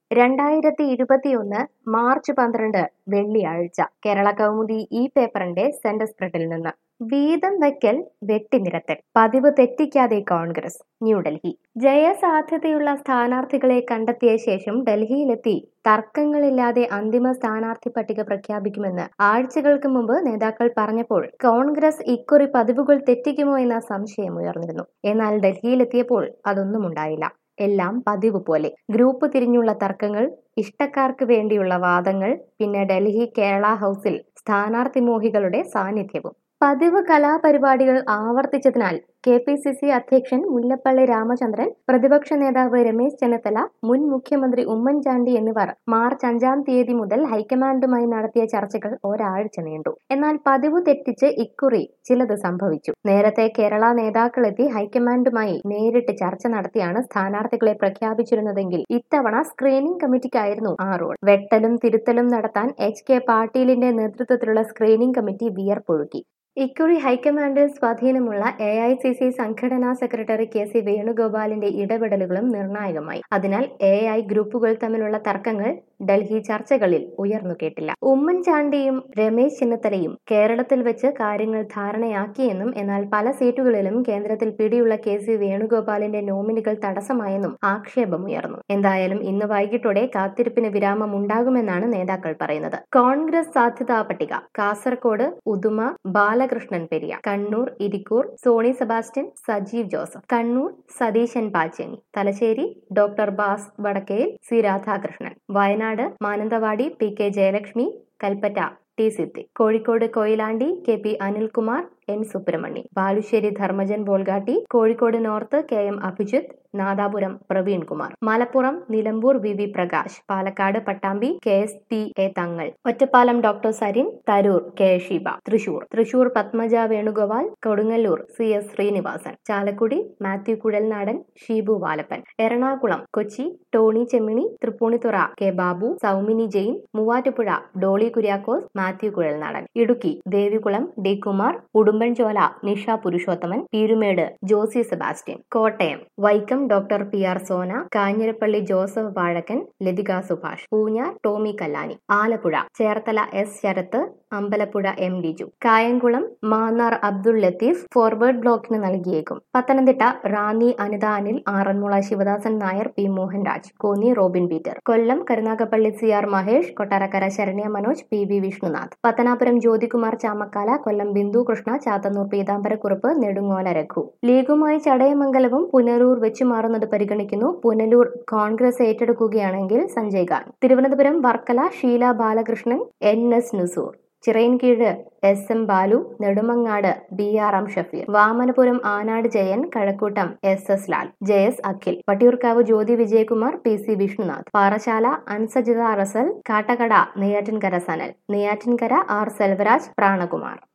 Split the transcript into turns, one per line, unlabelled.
രണ്ടായിരത്തി ഇരുപത്തിയൊന്ന് മാർച്ച് പന്ത്രണ്ട് വെള്ളിയാഴ്ച കേരള കൗമുദി ഈ പേപ്പറിന്റെ സെന്റർ സ്പ്രെഡിൽ നിന്ന് വീതം വയ്ക്കൽ വെട്ടിനിരത്തൽ പതിവ് തെറ്റിക്കാതെ കോൺഗ്രസ് ന്യൂഡൽഹി ജയസാധ്യതയുള്ള സ്ഥാനാർത്ഥികളെ കണ്ടെത്തിയ ശേഷം ഡൽഹിയിലെത്തി തർക്കങ്ങളില്ലാതെ അന്തിമ സ്ഥാനാർത്ഥി പട്ടിക പ്രഖ്യാപിക്കുമെന്ന് ആഴ്ചകൾക്ക് മുമ്പ് നേതാക്കൾ പറഞ്ഞപ്പോൾ കോൺഗ്രസ് ഇക്കുറി പതിവുകൾ തെറ്റിക്കുമോ എന്ന സംശയം ഉയർന്നിരുന്നു എന്നാൽ ഡൽഹിയിലെത്തിയപ്പോൾ അതൊന്നും ഉണ്ടായില്ല എല്ലാം പതിവ് പോലെ ഗ്രൂപ്പ് തിരിഞ്ഞുള്ള തർക്കങ്ങൾ ഇഷ്ടക്കാർക്ക് വേണ്ടിയുള്ള വാദങ്ങൾ പിന്നെ ഡൽഹി കേരള ഹൗസിൽ സ്ഥാനാർത്ഥി മോഹികളുടെ സാന്നിധ്യവും പതിവ് കലാപരിപാടികൾ ആവർത്തിച്ചതിനാൽ കെ പി സി സി അധ്യക്ഷൻ മുല്ലപ്പള്ളി രാമചന്ദ്രൻ പ്രതിപക്ഷ നേതാവ് രമേശ് ചെന്നിത്തല മുൻ മുഖ്യമന്ത്രി ഉമ്മൻചാണ്ടി എന്നിവർ മാർച്ച് അഞ്ചാം തീയതി മുതൽ ഹൈക്കമാൻഡുമായി നടത്തിയ ചർച്ചകൾ ഒരാഴ്ച നീണ്ടു എന്നാൽ പതിവ് തെറ്റിച്ച് ഇക്കുറി ചിലത് സംഭവിച്ചു നേരത്തെ കേരള നേതാക്കളെത്തി ഹൈക്കമാൻഡുമായി നേരിട്ട് ചർച്ച നടത്തിയാണ് സ്ഥാനാർത്ഥികളെ പ്രഖ്യാപിച്ചിരുന്നതെങ്കിൽ ഇത്തവണ സ്ക്രീനിംഗ് കമ്മിറ്റിക്കായിരുന്നു ആ റോൾ വെട്ടലും തിരുത്തലും നടത്താൻ എച്ച് കെ പാട്ടീലിന്റെ നേതൃത്വത്തിലുള്ള സ്ക്രീനിംഗ് കമ്മിറ്റി വിയർപ്പൊഴുക്കി ഇക്കുറി ഹൈക്കമാൻഡിൽ സ്വാധീനമുള്ള എ ഐ സി സി സംഘടനാ സെക്രട്ടറി കെ സി വേണുഗോപാലിന്റെ ഇടപെടലുകളും നിർണായകമായി അതിനാൽ എ ഐ ഗ്രൂപ്പുകൾ തമ്മിലുള്ള തർക്കങ്ങൾ ഡൽഹി ചർച്ചകളിൽ ഉയർന്നു കേട്ടില്ല ഉമ്മൻചാണ്ടിയും രമേശ് ചെന്നിത്തലയും കേരളത്തിൽ വെച്ച് കാര്യങ്ങൾ ധാരണയാക്കിയെന്നും എന്നാൽ പല സീറ്റുകളിലും കേന്ദ്രത്തിൽ പിടിയുള്ള കെ സി വേണുഗോപാലിന്റെ നോമിനികൾ തടസ്സമായെന്നും ആക്ഷേപമുയർന്നു എന്തായാലും ഇന്ന് വൈകിട്ടോടെ കാത്തിരിപ്പിന് വിരാമം ഉണ്ടാകുമെന്നാണ് നേതാക്കൾ പറയുന്നത് കോൺഗ്രസ് സാധ്യതാ പട്ടിക കാസർകോട് ഉദുമ ബാലകൃഷ്ണൻ പെരിയ കണ്ണൂർ ഇരിക്കൂർ സോണി സെബാസ്റ്റ്യൻ സജീവ് ജോസഫ് കണ്ണൂർ സതീശൻ പാച്ചേനി തലശ്ശേരി ഡോക്ടർ ബാസ് Vadakkayil C Radhakrishnan Wayanad Mananthavady P K Jayalakshmi Kalpetta T Siddique Kozhikode Koyilandy K P Anilkumar N Subramanian Balussery Dharmajan Bolgatty Kozhikode north K M Abhijith Nadapuram Praveen Kumar Malappuram Nilambur V V Prakash Palakkad Pattambi K S P A Thangal Ottapalam doctor Sarin Tharoor K Sheeba Thrissur Thrissur Padmaja Venugopal Kodungallur C S Srinivasan Chalakudy Mathew Kuzhalnadan Shibu Valappan Ernakulam Kochi Tony Chemmany Thrippunithura K Babu Soumini Jain Muvattupuzha Dolly Kuriakose Mathew Kuzhalnadan Idukki Devikulam D Kumar Udumbanchola Nisha Purushothaman Peermade Josy Sebastian Kottayam Vaikom doctor P R Sona Kanjirappally Joseph Vazhakkan Lathika Subhash Poonjar Tomy Kallani Alappuzha Cherthala S Sarath Ambalappuzha M Diju Kayamkulam Mannar Abdul Latheef forward ബ്ലോക്കിന് നൽകിയേക്കും Pathanamthitta Ranni Anitha Anil Aranmula Sivadasan Nair P Mohanraj Konni Robin Peter Kollam Karunagappally C R Mahesh Kottarakkara Saranya Manoj P V Vishnunath Pathanapuram Jyothikumar Chamakkala Kollam Bindu Krishna Chathannoor Peethambarakurup Nedungola Raghu ലീഗുമായി ചടയമംഗലവും പുനലൂർ വെച്ചുമാറുന്നത് പരിഗണിക്കുന്നു പുനലൂർ കോൺഗ്രസ് ഏറ്റെടുക്കുകയാണെങ്കിൽ സഞ്ജയ് ഗാൻ Thiruvananthapuram Varkala Sheela Balakrishnan N S Nusoor Chirayinkeezhu S M Balu Nedumangad B R M Shafeer Vamanapuram Anad Jayan Kazhakkoottam S S Lal ജയസ് Akhil Vattiyoorkavu Jyothi Vijayakumar P C Vishnunath Parassala Ansajitha Russell കാട്ടകട Neyyattinkara Sanal Neyyattinkara R Selvaraj Pranakumar